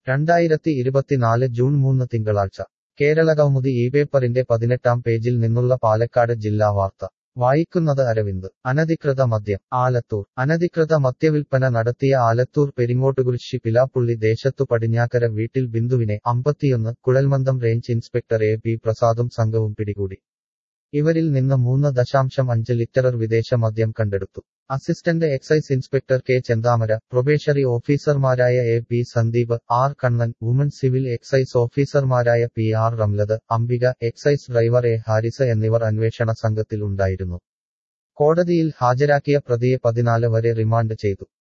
രണ്ടായിരത്തി ഇരുപത്തിനാല് ജൂൺ മൂന്ന് തിങ്കളാഴ്ച കേരളകൗമുദി ഈ പേപ്പറിന്റെ പതിനെട്ടാം പേജിൽ നിന്നുള്ള പാലക്കാട് ജില്ലാ വാർത്ത വായിക്കുന്നത് അരവിന്ദ് അനധികൃത മദ്യം ആലത്തൂർ അനധികൃത മദ്യവിൽപ്പന നടത്തിയ ആലത്തൂർ പെരിങ്ങോട്ടുകുരിശി പിലാപ്പുള്ളി ദേശത്തു പടിഞ്ഞാക്കര വീട്ടിൽ ബിന്ദുവിനെ അമ്പത്തിയൊന്ന് കുഴൽമന്ദം റേഞ്ച് ഇൻസ്പെക്ടർ എ പി പ്രസാദും സംഘവും പിടികൂടി ഇവരിൽ നിന്ന് മൂന്ന് ദശാംശം അഞ്ച് ലിറ്റർ വിദേശ മദ്യം കണ്ടെടുത്തു assistant excise inspector K Chenthamara probationary ഓഫീസർമാരായ A P Sandeep R Kannan woman civil excise ഓഫീസർമാരായ P R Ramlath Ambika excise driver A Haris എന്നിവർ അന്വേഷണ സംഘത്തിൽ ഉണ്ടായിരുന്നു കോടതിയിൽ ഹാജരാക്കിയ പ്രതിയെ പതിനാല് വരെ റിമാൻഡ് ചെയ്തു